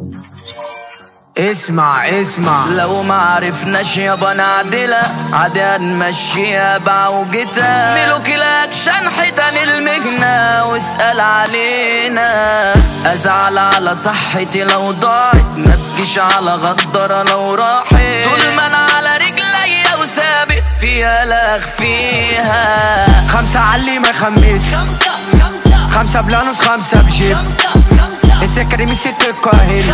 اسمع اسمع لو ما عرفناش يابا نعدلها عادي هنمشيها بعوجتها ملوك الاكشن حيتان المهنة واسأل علينا ازعل على صحتي لو ضاعت ما تجيش على غدرة لو راحت طول ما انا على رجليا وثابت فيها لا اخفيها خمسة علي ما يخمس خمسة بلانوس خمسة بجيب السكري مش ست الكاهل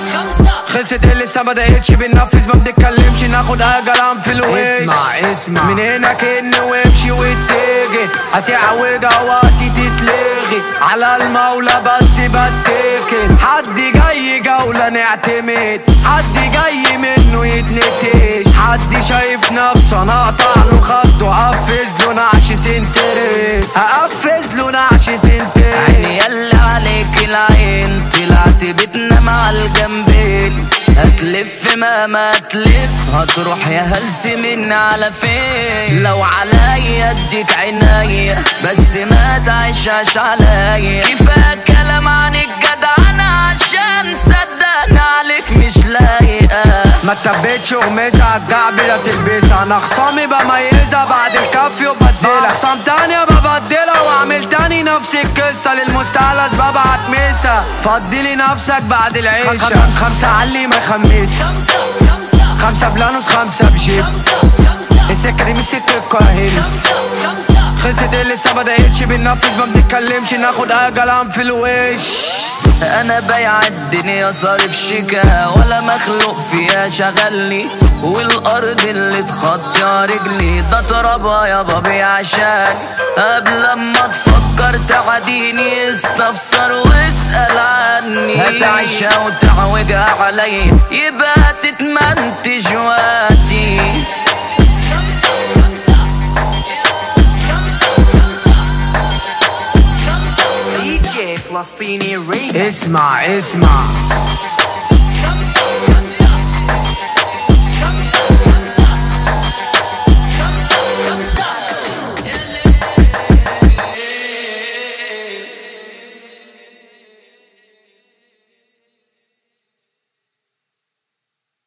خلصت اللي لسه ما بدأتش بننفذ ما بنتكلمش ناخد اجل في الوش اسمع اسمع من هنا كن وامشي واتجه هتعوجها وقتي تتلغي على المولى بس بتكل حد جاي جولة نعتمد حد جاي منه يتنتش حد شايف نفسه انا اقطع له خده اقفز له نعش سنتري اقفز له نعش سنتري عيني يلا عليك العين طلعت بيتنا مع الجنبين هتلف ما ما تلف هتروح يا هلس من على فين لو عليا اديك عينيا بس ما تعيشهاش عليا كفايه كلام عن الجدعنة عشان صدقني عليك مش لايقه ما تبتش وغمزها الجعبلة تلبسها انا خصامي بميزها بعد الكافي وبدلها خصام تانية ببدلها واعمل تاني نفس القصة للمستهلس ببعت مسا فضلي نفسك بعد العيشة خمسة علي ما يخمس خمسة بلانوس خمسة بجيب السكري مش ست الكاهل خلصت اللي لسه بدأتش بننفذ ما بنتكلمش ناخد اجل في الوش انا بايع الدنيا صارف شيكها ولا مخلوق فيها شغلني والارض اللي تخطيها رجلي ده ترابها يا بابي عشان قبل ما تفكر تعديني استفسر واسأل عني هتعيشها وتعوجها عليا يبقى تتمنتج وقتي اسمع اسمع